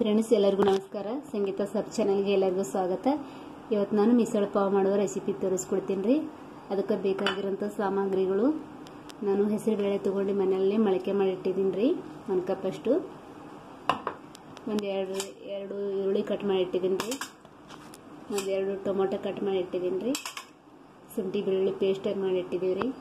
friends ಎಲ್ಲರಿಗೂ ನಮಸ್ಕಾರ ಸಂಗೀತ ಸಬ್ ಚಾನಲ್ಗೆ ಎಲ್ಲರಿಗೂ ಸ್ವಾಗತ ಇವತ್ತು ನಾನು ಮಿಸಳು ಪಾವ್ ಮಾಡುವ ರೆಸಿಪಿ ತೋರಿಸ್ಕೊಡ್ತೀನಿ ರೀ ಅದಕ್ಕೆ ಬೇಕಾಗಿರೋಂಥ ಸಾಮಗ್ರಿಗಳು ನಾನು ಹೆಸರುಬೇಳೆ ತೊಗೊಂಡು ಮನೆಯಲ್ಲಿ ಮೊಳಕೆ ಮಾಡಿಟ್ಟಿದ್ದೀನಿ ರೀ ಒಂದು ಕಪ್ಪಷ್ಟು ಒಂದು ಎರಡು ಎರಡು ಈರುಳ್ಳಿ ಕಟ್ ಮಾಡಿ ಇಟ್ಟಿದ್ದೀನಿ ರೀ ಒಂದು ಎರಡು ಟೊಮೊಟೊ ಕಟ್ ಮಾಡಿ ಇಟ್ಟಿದ್ದೀನಿ ರೀ ಶುಂಠಿ ಬೆಳ್ಳುಳ್ಳಿ ಪೇಸ್ಟ್ ಮಾಡಿ ಇಟ್ಟಿದ್ದೀವಿ ರೀ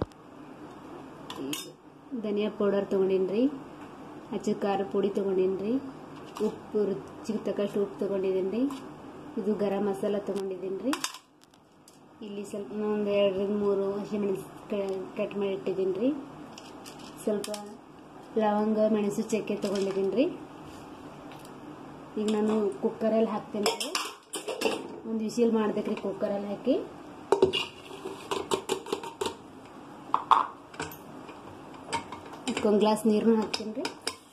ಧನಿಯಾ ಪೌಡರ್ ತೊಗೊಂಡೀನಿ ರೀ ಅಚ್ಚ ಖಾರ ಪುಡಿ ತೊಗೊಂಡೀನಿ ರೀ ಉಪ್ಪು ರುಚಿಗೆ ತಕ್ಕಷ್ಟು ಉಪ್ಪು ತೊಗೊಂಡಿದ್ದೀನಿ ರೀ ಇದು ಗರಂ ಮಸಾಲ ತೊಗೊಂಡಿದ್ದೀನಿ ರೀ ಇಲ್ಲಿ ಸ್ವಲ್ಪ ಒಂದು ಎರಡರಿಂದ ಮೂರು ಹಸಿಮೆಣಸು ಕಟ್ ಮಾಡಿ ಇಟ್ಟಿದ್ದೀನಿ ರೀ ಸ್ವಲ್ಪ ಲವಂಗ ಮೆಣಸು ಚಕ್ಕೆ ತೊಗೊಂಡಿದ್ದೀನಿ ರೀ ಈಗ ನಾನು ಕುಕ್ಕರಲ್ಲಿ ಹಾಕ್ತೀನಿ ರೀ ಒಂದು ವಿಸಿಲ್ ಮಾಡ್ಬೇಕ್ರಿ ಕುಕ್ಕರಲ್ಲಿ ಹಾಕಿ ಒಂದು ಗ್ಲಾಸ್ ನೀರನ್ನು ಹಾಕ್ತೀನಿ ರೀ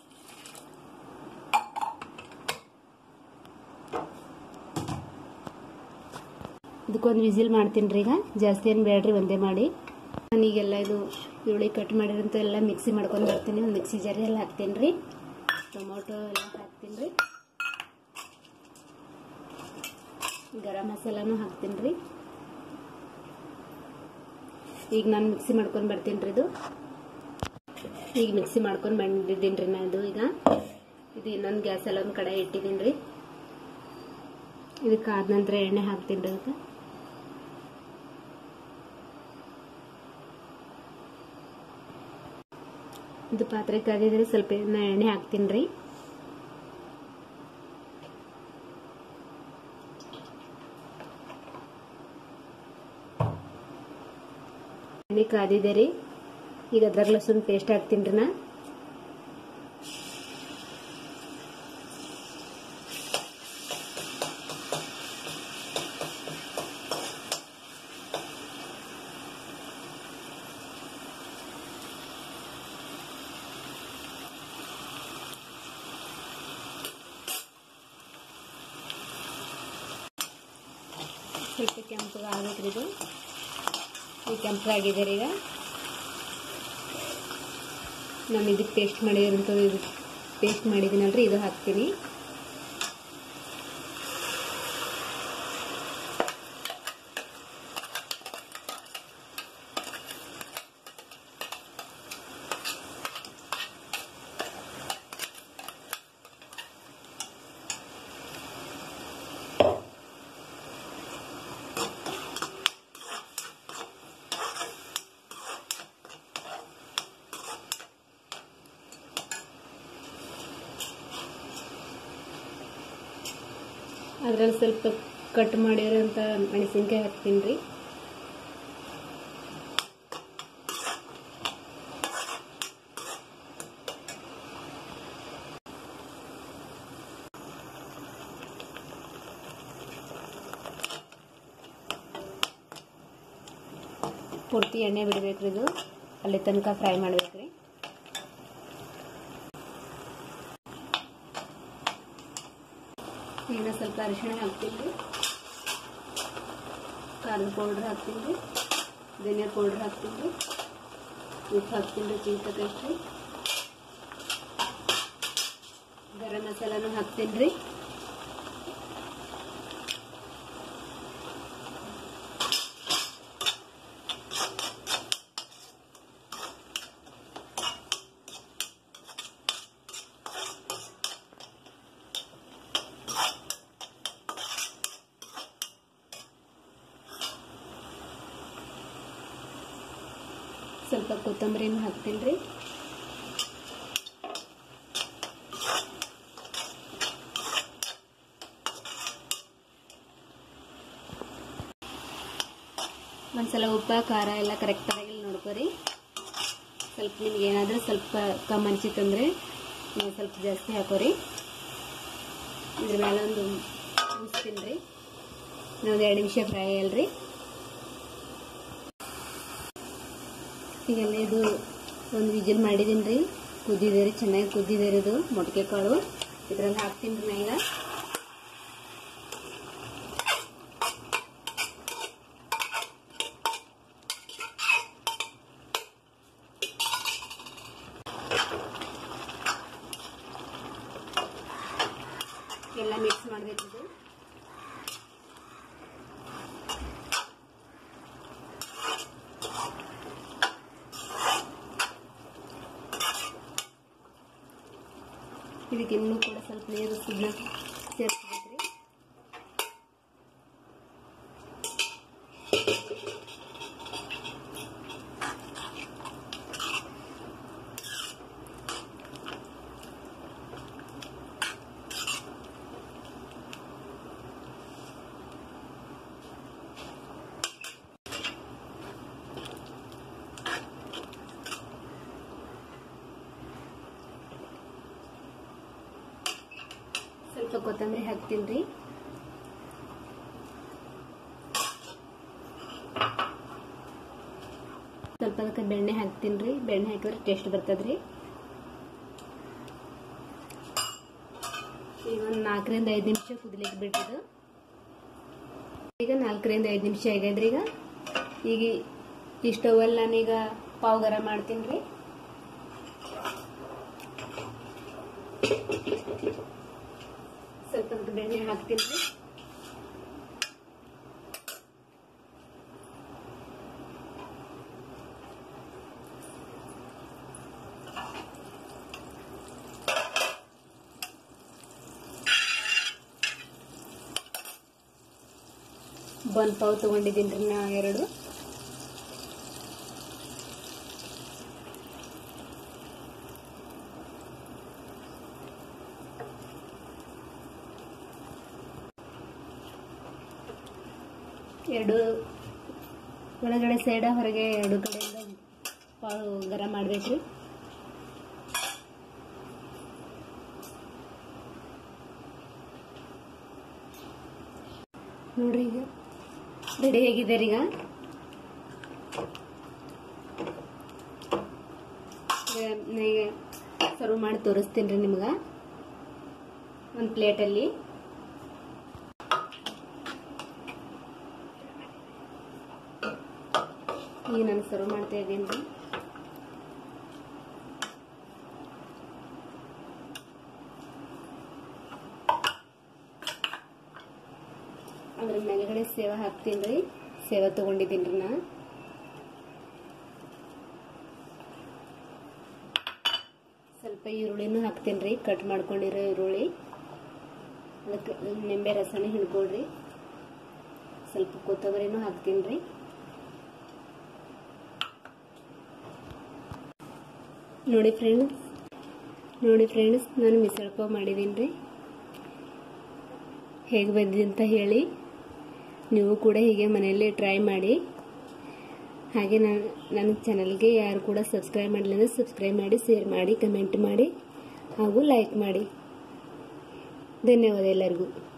ಇದಕ್ಕೊಂದು ವಿಸಿಲ್ ಮಾಡ್ತೀನಿ ರೀ ಈಗ ಜಾಸ್ತಿ ಏನು ಬೇಡ್ರಿ ಒಂದೇ ಮಾಡಿ ನಾನೀಗೆಲ್ಲ ಇದು ಈರುಳ್ಳಿ ಕಟ್ ಮಾಡಿರೋಂಥ ಎಲ್ಲ ಮಿಕ್ಸಿ ಮಾಡ್ಕೊಂಡು ಬರ್ತೀನಿ ಒಂದು ಮಿಕ್ಸಿ ಜಾರಿ ಎಲ್ಲ ಹಾಕ್ತೀನಿ ರೀ ಟೊಮೊಟೊ ಎಲ್ಲ ಹಾಕ್ತೀನಿ ರೀ ಗರಂ ಮಸಾಲಾನು ಹಾಕ್ತೀನಿ ರೀ ಈಗ ನಾನು ಮಿಕ್ಸಿ ಮಾಡ್ಕೊಂಡು ಬರ್ತೀನಿ ರೀ ಇದು ಈಗ ಮಿಕ್ಸಿ ಮಾಡ್ಕೊಂಡು ಬಂದಿದ್ದೀನಿ ರೀ ನಾನು ಇದು ಈಗ ಇದು ಇನ್ನೊಂದು ಗ್ಯಾಸ್ ಎಲ್ಲ ಒಂದು ಕಡೆ ಇಟ್ಟಿದ್ದೀನಿ ರೀ ಇದಕ್ಕೆ ಆದ ನಂತರ ಎಣ್ಣೆ ಹಾಕ್ತೀನಿ ರೀ ಅದಕ್ಕೆ ಇದು ಪಾತ್ರೆ ಕಾದಿದ್ರೆ ಸ್ವಲ್ಪ ಎಣ್ಣೆ ಹಾಕ್ತೀನಿ ರೀ ಎಣ್ಣೆ ಕಾದಿದೆ ರೀ ಈಗ ಅದ್ರಾಗ ಲಸೂನ್ ಪೇಸ್ಟ್ ಹಾಕ್ತೀನಿ ರೀ ನಾ ಸ್ವಲ್ಪ ಕೆಂಪಗೆ ಆಗಬೇಕು ಇದು ಈ ಕೆಂಪಗಾಗಿದೆ ರೀ ಈಗ ನಾನು ಇದಕ್ಕೆ ಪೇಸ್ಟ್ ಮಾಡಿರೋಂಥದ್ದು ಇದು ಪೇಸ್ಟ್ ಮಾಡಿದ್ದೀನಲ್ರಿ ಇದು ಹಾಕ್ತೀನಿ ಅದ್ರಲ್ಲಿ ಸ್ವಲ್ಪ ಕಟ್ ಮಾಡಿರೋಂಥ ಮೆಣಸಿನ್ಕಾಯಿ ಹಾಕ್ತೀನಿ ರೀ ಪೂರ್ತಿ ಎಣ್ಣೆ ಬಿಡಬೇಕ್ರಿ ಇದು ಅಲ್ಲಿ ತನಕ ಫ್ರೈ ಮಾಡ್ಬೇಕ್ರಿ ಈಗ ಸ್ವಲ್ಪ ಅರಿಶಿಣ ಹಾಕ್ತೀನಿ ರೀ ಖಾರದ ಪೌಡ್ರ್ ಹಾಕ್ತೀನಿ ರೀ ಧನಿಯಾ ಪೌಡ್ರ್ ಹಾಕ್ತೀನಿ ರೀ ಉಪ್ಪು ಹಾಕ್ತೀನಿ ರೀ ಚಿಕ್ಕ ತಕ್ಕಷ್ಟು ಗರಂ ಮಸಾಲಾನು ಹಾಕ್ತೀನಿ ರೀ ಸ್ವಲ್ಪ ಕೊತ್ತಂಬರಿನೂ ಹಾಕ್ತೀನಿ ರೀ ಒಂದ್ಸಲ ಉಪ್ಪ ಖಾರ ಎಲ್ಲ ಕರೆಕ್ಟಾಗಿ ನೋಡ್ಕೊರಿ ಸ್ವಲ್ಪ ನಿಮ್ಗೆ ಏನಾದರೂ ಸ್ವಲ್ಪ ಕಮ್ಮಿ ಅನ್ಸಿತ್ತಂದ್ರೆ ನೀವು ಸ್ವಲ್ಪ ಜಾಸ್ತಿ ಹಾಕೋರಿ ಇದ್ರ ಮೇಲೆ ಒಂದು ಮುಗಿಸ್ತೀನಿ ರೀ ಒಂದು ಎರಡು ನಿಮಿಷ ಫ್ರೈ ಅಲ್ರಿ ಈಗೆಲ್ಲ ಇದು ಒಂದು ವಿಜಿಲ್ ಮಾಡಿದ್ದೀನಿ ರೀ ಕುದ್ದಿದೆ ರೀ ಚೆನ್ನಾಗಿ ಕುದ್ದಿದೆ ರೀ ಇದು ಮೊಟ್ಟೆ ಕಾಳು ಇದ್ರಲ್ಲಿ ಹಾಕ್ತೀನಿ ರೀ ನಾ ಈಗ ಎಲ್ಲ ಮಿಕ್ಸ್ ಮಾಡಬೇಕು ಇದು ಇದಕ್ಕೆ ಇನ್ನೂ ಕೂಡ ಸ್ವಲ್ಪ ನೀರು ಸುದ್ನ ಸೇರಿಸ್ಬೇಕ್ರಿ ಸ್ವಲ್ಪ ಕೊತ್ತಂಬರಿ ಹಾಕ್ತೀನಿ ರೀ ಸ್ವಲ್ಪ ಅದಕ್ಕೆ ಬೆಣ್ಣೆ ಹಾಕ್ತೀನಿ ರೀ ಬೆಣ್ಣೆ ಹಾಕಿದ್ರೆ ಟೇಸ್ಟ್ ಬರ್ತದ್ರಿ ಈಗ ಒಂದು ನಾಲ್ಕರಿಂದ ಐದು ನಿಮಿಷ ಕುದಿಲಿಕ್ಕೆ ಬಿಟ್ಟಿದ್ದು ಈಗ ನಾಲ್ಕರಿಂದ ಐದು ನಿಮಿಷ ಆಗ್ಯದ್ರಿ ಈಗ ಈಗ ಈ ಸ್ಟವಲ್ಲಿ ನಾನೀಗ ಪಾವ್ ಗರಂ ಮಾಡ್ತೀನಿ ರೀ ಸ್ವಲ್ಪ ಬೆಣ್ಣೆ ಹಾಕ್ತೀನಿ ರೀ ಬನ್ ಪಾವ್ ತೊಗೊಂಡಿದ್ದೀನಿ ರೀ ನಾ ಎರಡು ಎರಡು ಒಳಗಡೆ ಸೈಡ ಹೊರಗೆ ಎರಡು ಕಡೆಯಿಂದ ಪಾವು ಗರಂ ಮಾಡಬೇಕು ನೋಡ್ರಿ ಈಗ ರೆಡಿ ಆಗಿದ್ದಾರೆ ಈಗ ಈಗ ಸರ್ವ್ ಮಾಡಿ ತೋರಿಸ್ತೀನಿ ರೀ ನಿಮ್ಗೆ ಒಂದು ಪ್ಲೇಟಲ್ಲಿ ಈಗ ನಾನು ಸರ್ವ್ ಮಾಡ್ತಾ ಇದ್ದೀನಿ ರೀ ಅದ್ರ ಮೇಲ್ಗಡೆ ಸೇವ ಹಾಕ್ತೀನಿ ರೀ ಸೇವ ತೊಗೊಂಡಿದ್ದೀನಿ ರೀ ನಾ ಸ್ವಲ್ಪ ಈರುಳ್ಳಿನೂ ಹಾಕ್ತೀನಿ ರೀ ಕಟ್ ಮಾಡ್ಕೊಂಡಿರೋ ಈರುಳ್ಳಿ ಅದಕ್ಕೆ ನಿಂಬೆ ರಸನೇ ಹಿಡ್ಕೊಳ್ರಿ ಸ್ವಲ್ಪ ಕೊತ್ತಂಬರಿನೂ ಹಾಕ್ತೀನಿ ರೀ ನೋಡಿ ಫ್ರೆಂಡ್ಸ್ ನೋಡಿ ಫ್ರೆಂಡ್ಸ್ ನಾನು ಮಿಸಲ್ ಪಾವ್ ಮಾಡಿದ್ದೀನಿ ರೀ ಹೇಗೆ ಬಂದಿದೆ ಅಂತ ಹೇಳಿ ನೀವು ಕೂಡ ಹೀಗೆ ಮನೆಯಲ್ಲೇ ಟ್ರೈ ಮಾಡಿ ಹಾಗೆ ನಾನು ನನ್ನ ಚಾನಲ್ಗೆ ಯಾರು ಕೂಡ ಸಬ್ಸ್ಕ್ರೈಬ್ ಮಾಡಲಿಲ್ಲ ಅಂದರೆ ಸಬ್ಸ್ಕ್ರೈಬ್ ಮಾಡಿ ಶೇರ್ ಮಾಡಿ ಕಮೆಂಟ್ ಮಾಡಿ ಹಾಗೂ ಲೈಕ್ ಮಾಡಿ ಧನ್ಯವಾದ ಎಲ್ಲರಿಗೂ